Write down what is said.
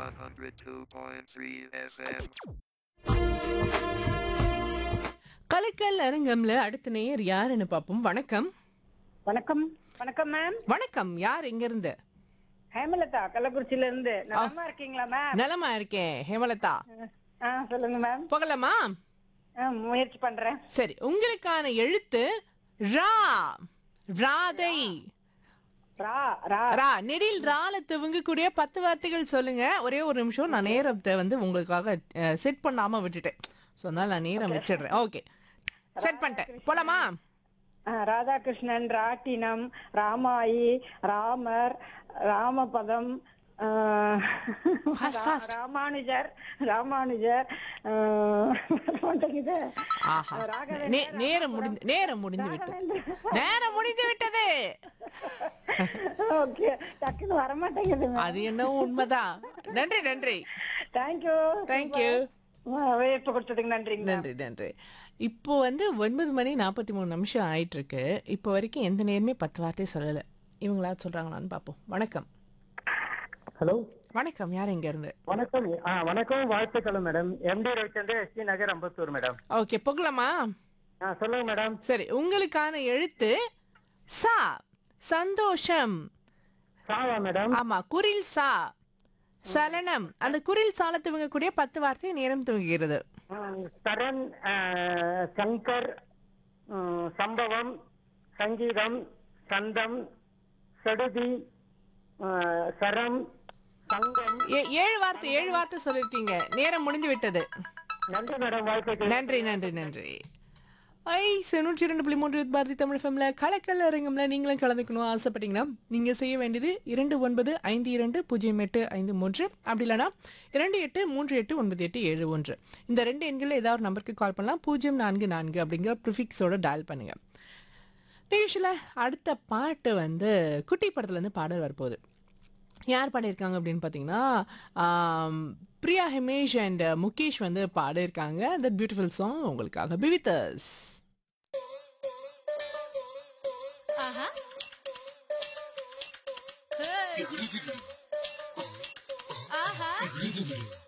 102.3 FM. கலைக்கல் அரங்கம்ல அடுத்த நேயர் யாருன்னு பாப்போம் வணக்கம் வணக்கம் வணக்கம் மேம் வணக்கம் யார் எங்க இருந்து ஹேமலதா கள்ளக்குறிச்சியில இருந்து நலமா இருக்கீங்களா மேம் நலமா இருக்கேன் ஹேமலதா ஆ சொல்லுங்க மேம் போகலாமா ஆ, முயற்சி பண்றேன் சரி உங்களுக்கான எழுத்து ரா ராதை ரா ரா ரா நெடில் ரால துவங்கக்கூடிய பத்து வார்த்தைகள் சொல்லுங்க ஒரே ஒரு நிமிஷம் நான் நேரத்தை வந்து உங்களுக்காக செட் பண்ணாம விட்டுட்டேன் ஸோ அதனால நான் நேரம் வச்சிடுறேன் ஓகே செட் பண்ணிட்டேன் போலாமா ஆ, ராதாகிருஷ்ணன் ராட்டினம் ராமாயி ராமர் ராமபதம் ஆ, Fast, ரா- fast. ராமானுஜர் ராமானுஜர் ஆ, மாட்டேங்குது. ஆஹா ராகவேந்திரன், நே- நேரம் முடிந்து நேரம் முடிந்து விட்டது ராகவேந்திரன். நேரம் முடிந்து விட்டது ஓகே டக்குன்னு வர மாட்டேங்குது அது என்ன உண்மைதான் நன்றி நன்றி தேங்க்யூ தேங்க்யூ வேப்பு கொடுத்ததுக்கு நன்றிங்க நன்றி நன்றி இப்போ வந்து ஒன்பது மணி நாற்பத்தி மூணு நிமிஷம் ஆயிட்டு இருக்கு இப்போ வரைக்கும் எந்த நேரமே பத்து வார்த்தை சொல்லலை இவங்களா சொல்றாங்களான்னு பார்ப்போம் வணக்கம் ஹலோ வணக்கம் யார் எங்க இருந்து வணக்கம் ஆ வணக்கம் வாழ்த்துக்கள் madam MD Ravichandra ST Nagar Ambattur madam okay போகலாமா ஆ சொல்லுங்க மேடம் சரி உங்களுக்கான எழுத்து சா சந்தோஷம் சாவா மேடம் ஆமா குரில் சா சலனம் அந்த குரில் சால துவங்கக்கூடிய பத்து வார்த்தை நேரம் துவங்குகிறது ஆ, சரண் ஆ, சங்கர் ம், சம்பவம் சங்கீதம் சந்தம் சடுதி ஆ, சரம் சங்கம் ஏ- ஏழு வார்த்தை ஏழு வார்த்தை சொல்லிருக்கீங்க நேரம் முடிந்து விட்டது நன்றி மேடம் வாழ்த்துக்கள் நன்றி நன்றி நன்றி ஐ தொண்ணூற்றி ரெண்டு புள்ளி மூன்று பாரதி தமிழ் ஃபெம்ல கலக்கல் அரங்கம்ல நீங்களும் கலந்துக்கணும் ஆசைப்பட்டீங்கன்னா நீங்க செய்ய வேண்டியது இரண்டு ஒன்பது ஐந்து இரண்டு பூஜ்ஜியம் எட்டு ஐந்து மூன்று அப்படி இல்லைனா இரண்டு எட்டு மூன்று எட்டு ஒன்பது எட்டு ஏழு ஒன்று இந்த ரெண்டு எண்களில் ஏதாவது ஒரு நம்பருக்கு கால் பண்ணலாம் பூஜ்ஜியம் நான்கு நான்கு அப்படிங்கிற ப்ரிஃபிக்ஸோட டயல் பண்ணுங்க நிகழ்ச்சியில் அடுத்த பாட்டு வந்து குட்டி படத்துலேருந்து பாடல் வரப்போகுது யார் பாடியிருக்காங்க அப்படின்னு பார்த்தீங்கன்னா ஆம், பிரியா ஹிமேஷ் அண்ட் முகேஷ் வந்து பாடியிருக்காங்க தட் பியூட்டிஃபுல் சாங் உங்களுக்காக பிவித்தஸ் ஆஹா